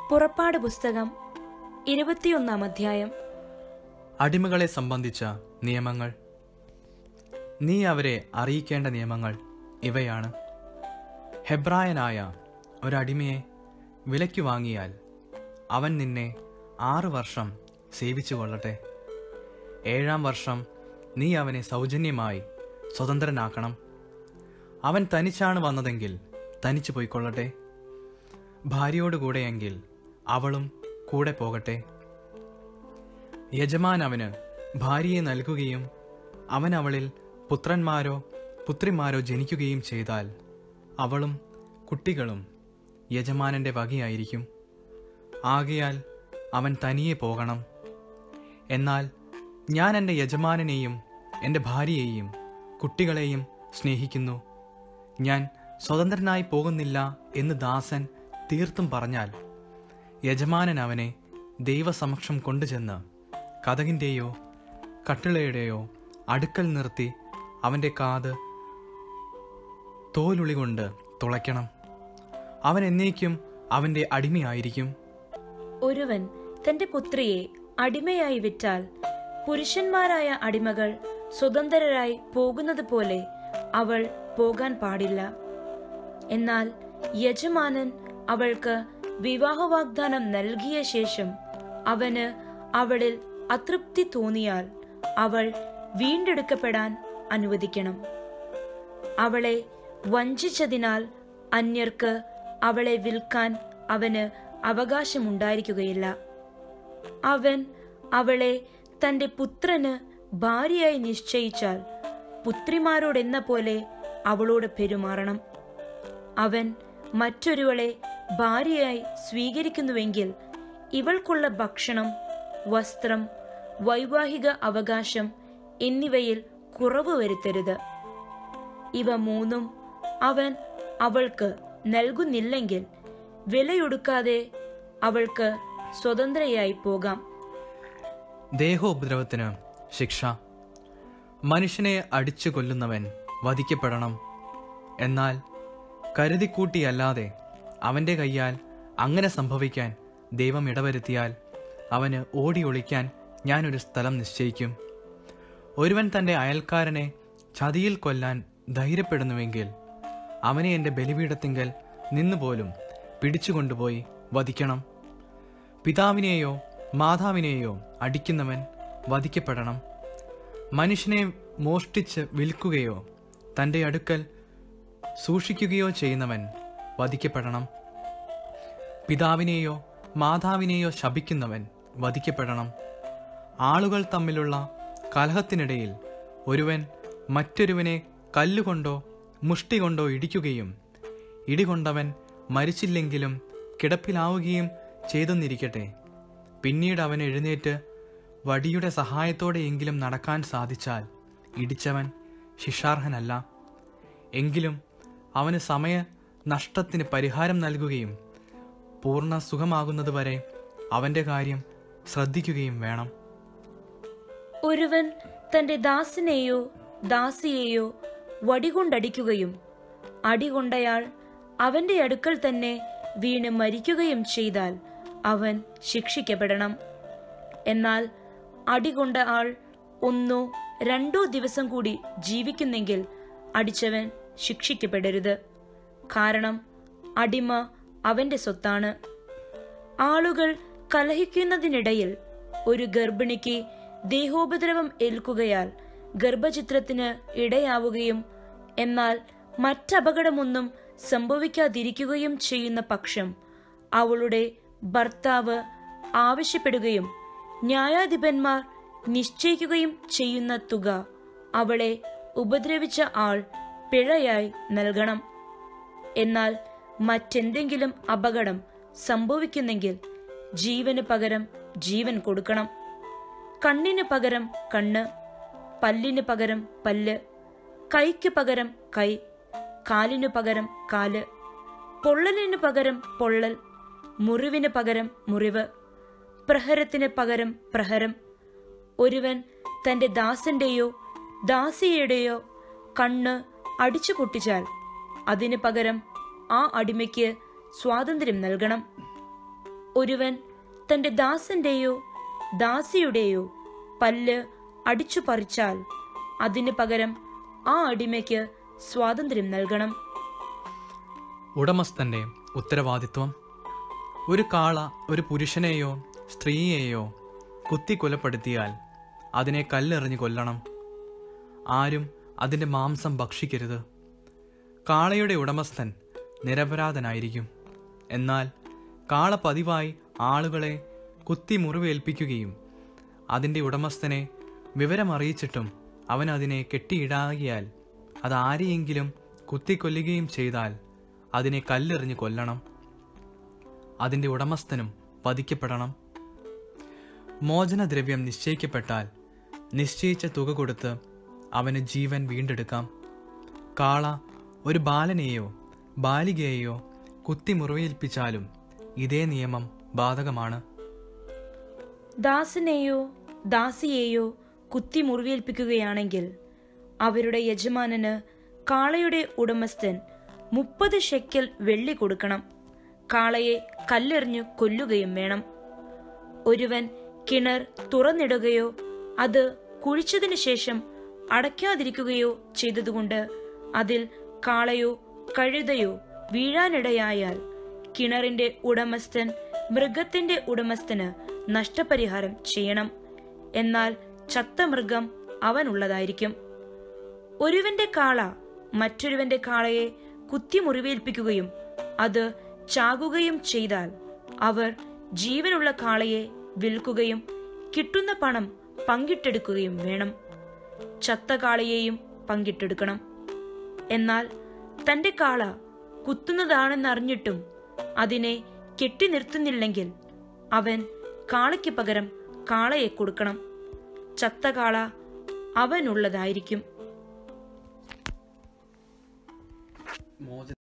പുറപ്പാട് പുസ്തകം ഇരുപത്തിയൊന്നാം അധ്യായം അടിമകളെ സംബന്ധിച്ച നിയമങ്ങൾ നീ അവരെ അറിയിക്കേണ്ട നിയമങ്ങൾ ഇവയാണ് ഹെബ്രായനായ ഒരടിമയെ വിലയ്ക്ക് വാങ്ങിയാൽ അവൻ നിന്നെ ആറ് വർഷം സേവിച്ചു കൊള്ളട്ടെ ഏഴാം വർഷം നീ അവനെ സൗജന്യമായി സ്വതന്ത്രനാക്കണം അവൻ തനിച്ചാണ് വന്നതെങ്കിൽ തനിച്ചു പോയിക്കൊള്ളട്ടെ ഭാര്യയോടുകൂടെയെങ്കിൽ അവളും കൂടെ പോകട്ടെ യജമാൻ അവന് ഭാര്യയെ നൽകുകയും അവൻ അവളിൽ പുത്രന്മാരോ പുത്രിമാരോ ജനിക്കുകയും ചെയ്താൽ അവളും കുട്ടികളും യജമാനന്റെ വകയായിരിക്കും ആകയാൽ അവൻ തനിയെ പോകണം എന്നാൽ ഞാൻ എൻ്റെ യജമാനനെയും എൻ്റെ ഭാര്യയെയും കുട്ടികളെയും സ്നേഹിക്കുന്നു ഞാൻ സ്വതന്ത്രനായി പോകുന്നില്ല എന്ന് ദാസൻ തീർത്തും പറഞ്ഞാൽ യജമാനൻ അവനെ ദൈവസമക്ഷം കൊണ്ടുചെന്ന് കഥകിൻ്റെയോ കട്ടിളയുടെയോ അടുക്കൽ നിർത്തി അവൻ്റെ കാത് തോലുളി കൊണ്ട് തുളയ്ക്കണം അവൻ എന്നേക്കും അവൻ്റെ അടിമയായിരിക്കും ഒരുവൻ തന്റെ പുത്രിയെ അടിമയായി വിറ്റാൽ പുരുഷന്മാരായ അടിമകൾ സ്വതന്ത്രരായി പോകുന്നത് പോലെ അവൾ പോകാൻ പാടില്ല എന്നാൽ യജമാനൻ അവൾക്ക് വിവാഹ വാഗ്ദാനം നൽകിയ ശേഷം അവന് അവളിൽ അതൃപ്തി തോന്നിയാൽ അവൾ വീണ്ടെടുക്കപ്പെടാൻ അനുവദിക്കണം അവളെ വഞ്ചിച്ചതിനാൽ അന്യർക്ക് അവളെ വിൽക്കാൻ അവന് അവകാശമുണ്ടായിരിക്കുകയില്ല അവൻ അവളെ തന്റെ പുത്രന് ഭാര്യയായി നിശ്ചയിച്ചാൽ പുത്രിമാരോടെന്ന പോലെ അവളോട് പെരുമാറണം അവൻ മറ്റൊരുവളെ ഭാര്യയായി സ്വീകരിക്കുന്നുവെങ്കിൽ ഇവൾക്കുള്ള ഭക്ഷണം വസ്ത്രം വൈവാഹിക അവകാശം എന്നിവയിൽ കുറവ് വരുത്തരുത് ഇവ മൂന്നും അവൻ അവൾക്ക് നൽകുന്നില്ലെങ്കിൽ വിലയൊടുക്കാതെ അവൾക്ക് സ്വതന്ത്രയായി പോകാം ദേഹോപദ്രവത്തിന് ശിക്ഷ മനുഷ്യനെ അടിച്ചു കൊല്ലുന്നവൻ വധിക്കപ്പെടണം എന്നാൽ കരുതിക്കൂട്ടിയല്ലാതെ അവന്റെ കയ്യാൽ അങ്ങനെ സംഭവിക്കാൻ ദൈവം ഇടവരുത്തിയാൽ അവന് ഓടി ഒളിക്കാൻ ഞാനൊരു സ്ഥലം നിശ്ചയിക്കും ഒരുവൻ തന്റെ അയൽക്കാരനെ ചതിയിൽ കൊല്ലാൻ ധൈര്യപ്പെടുന്നുവെങ്കിൽ അവനെ എൻ്റെ ബലിപീഠത്തിങ്കൽ നിന്നുപോലും പിടിച്ചുകൊണ്ടുപോയി വധിക്കണം പിതാവിനെയോ മാതാവിനെയോ അടിക്കുന്നവൻ വധിക്കപ്പെടണം മനുഷ്യനെ മോഷ്ടിച്ച് വിൽക്കുകയോ തൻ്റെ അടുക്കൽ സൂക്ഷിക്കുകയോ ചെയ്യുന്നവൻ വധിക്കപ്പെടണം പിതാവിനെയോ മാതാവിനെയോ ശപിക്കുന്നവൻ വധിക്കപ്പെടണം ആളുകൾ തമ്മിലുള്ള കലഹത്തിനിടയിൽ ഒരുവൻ മറ്റൊരുവനെ കല്ലുകൊണ്ടോ മുഷ്ടി കൊണ്ടോ ഇടിക്കുകയും ഇടികൊണ്ടവൻ മരിച്ചില്ലെങ്കിലും കിടപ്പിലാവുകയും ചെയ്തെന്നിരിക്കട്ടെ പിന്നീട് അവൻ എഴുന്നേറ്റ് വടിയുടെ സഹായത്തോടെയെങ്കിലും നടക്കാൻ സാധിച്ചാൽ ഇടിച്ചവൻ ശിക്ഷാർഹനല്ല എങ്കിലും അവന് സമയ നഷ്ടത്തിന് പരിഹാരം നൽകുകയും പൂർണ്ണ സുഖമാകുന്നതുവരെ അവന്റെ കാര്യം ശ്രദ്ധിക്കുകയും വേണം ഒരുവൻ തന്റെ ദാസനെയോ ദാസിയെയോ വടികൊണ്ടടിക്കുകയും അടികൊണ്ടയാൾ അവന്റെ അടുക്കൽ തന്നെ വീണ് മരിക്കുകയും ചെയ്താൽ അവൻ ശിക്ഷിക്കപ്പെടണം എന്നാൽ അടികൊണ്ട ആൾ ഒന്നോ രണ്ടോ ദിവസം കൂടി ജീവിക്കുന്നെങ്കിൽ അടിച്ചവൻ ശിക്ഷിക്കപ്പെടരുത് കാരണം അടിമ അവന്റെ സ്വത്താണ് ആളുകൾ കലഹിക്കുന്നതിനിടയിൽ ഒരു ഗർഭിണിക്ക് ദേഹോപദ്രവം ഏൽക്കുകയാൽ ഗർഭചിത്രത്തിന് ഇടയാവുകയും എന്നാൽ മറ്റപകടമൊന്നും സംഭവിക്കാതിരിക്കുകയും ചെയ്യുന്ന പക്ഷം അവളുടെ ഭർത്താവ് ആവശ്യപ്പെടുകയും ന്യായാധിപന്മാർ നിശ്ചയിക്കുകയും ചെയ്യുന്ന തുക അവളെ ഉപദ്രവിച്ച ആൾ പിഴയായി നൽകണം എന്നാൽ മറ്റെന്തെങ്കിലും അപകടം സംഭവിക്കുന്നെങ്കിൽ ജീവന് പകരം ജീവൻ കൊടുക്കണം കണ്ണിന് പകരം കണ്ണ് പല്ലിന് പകരം പല്ല് കൈക്ക് പകരം കൈ കാലിനു പകരം കാല് പൊള്ളലിന് പകരം പൊള്ളൽ മുറിവിന് പകരം മുറിവ് പ്രഹരത്തിന് പകരം പ്രഹരം ഒരുവൻ തന്റെ ദാസന്റെയോ ദാസിയുടെയോ കണ്ണ് അടിച്ചു പൊട്ടിച്ചാൽ അതിന് പകരം ആ അടിമയ്ക്ക് സ്വാതന്ത്ര്യം നൽകണം ഒരുവൻ തന്റെ ദാസന്റെയോ ദാസിയുടെയോ പല്ല് അടിച്ചു പറിച്ചാൽ അതിന് പകരം ആ അടിമയ്ക്ക് സ്വാതന്ത്ര്യം നൽകണം ഉടമസ്ഥന്റെ ഉത്തരവാദിത്വം ഒരു കാള ഒരു പുരുഷനെയോ സ്ത്രീയെയോ കുത്തി കൊലപ്പെടുത്തിയാൽ അതിനെ കല്ലെറിഞ്ഞ് കൊല്ലണം ആരും അതിൻ്റെ മാംസം ഭക്ഷിക്കരുത് കാളയുടെ ഉടമസ്ഥൻ നിരപരാധനായിരിക്കും എന്നാൽ കാള പതിവായി ആളുകളെ കുത്തി മുറിവേൽപ്പിക്കുകയും അതിൻ്റെ ഉടമസ്ഥനെ വിവരമറിയിച്ചിട്ടും അവൻ അതിനെ കെട്ടിയിടാകിയാൽ അത് ആരെയെങ്കിലും കുത്തിക്കൊല്ലുകയും ചെയ്താൽ അതിനെ കല്ലെറിഞ്ഞ് കൊല്ലണം അതിൻ്റെ ഉടമസ്ഥനും വധിക്കപ്പെടണം മോചനദ്രവ്യം നിശ്ചയിക്കപ്പെട്ടാൽ നിശ്ചയിച്ച തുക കൊടുത്ത് അവന് ജീവൻ വീണ്ടെടുക്കാം കാള ഒരു ബാലനെയോ ബാലികയെയോ കുത്തി മുറിവേൽപ്പിച്ചാലും ഇതേ നിയമം ബാധകമാണ് ദാസനെയോ ദാസിയെയോ കുത്തി മുറിവേൽപ്പിക്കുകയാണെങ്കിൽ അവരുടെ യജമാനന് കാളയുടെ ഉടമസ്ഥൻ മുപ്പത് ഷെക്കൽ വെള്ളി കൊടുക്കണം കാളയെ കല്ലെറിഞ്ഞു കൊല്ലുകയും വേണം ഒരുവൻ കിണർ തുറന്നിടുകയോ അത് കുഴിച്ചതിനു ശേഷം അടയ്ക്കാതിരിക്കുകയോ ചെയ്തതുകൊണ്ട് അതിൽ കാളയോ കഴുതയോ വീഴാനിടയായാൽ കിണറിന്റെ ഉടമസ്ഥൻ മൃഗത്തിന്റെ ഉടമസ്ഥന് നഷ്ടപരിഹാരം ചെയ്യണം എന്നാൽ ചത്ത മൃഗം അവനുള്ളതായിരിക്കും ഒരുവന്റെ കാള മറ്റൊരുവന്റെ കാളയെ കുത്തി മുറിവേൽപ്പിക്കുകയും അത് ചാകുകയും ചെയ്താൽ അവർ ജീവനുള്ള കാളയെ വിൽക്കുകയും കിട്ടുന്ന പണം പങ്കിട്ടെടുക്കുകയും വേണം ചത്ത കാളയെയും പങ്കിട്ടെടുക്കണം എന്നാൽ തന്റെ കാള കുത്തുന്നതാണെന്നറിഞ്ഞിട്ടും അതിനെ കെട്ടി നിർത്തുന്നില്ലെങ്കിൽ അവൻ കാളയ്ക്ക് പകരം കാളയെ കൊടുക്കണം ചത്ത കാള അവനുള്ളതായിരിക്കും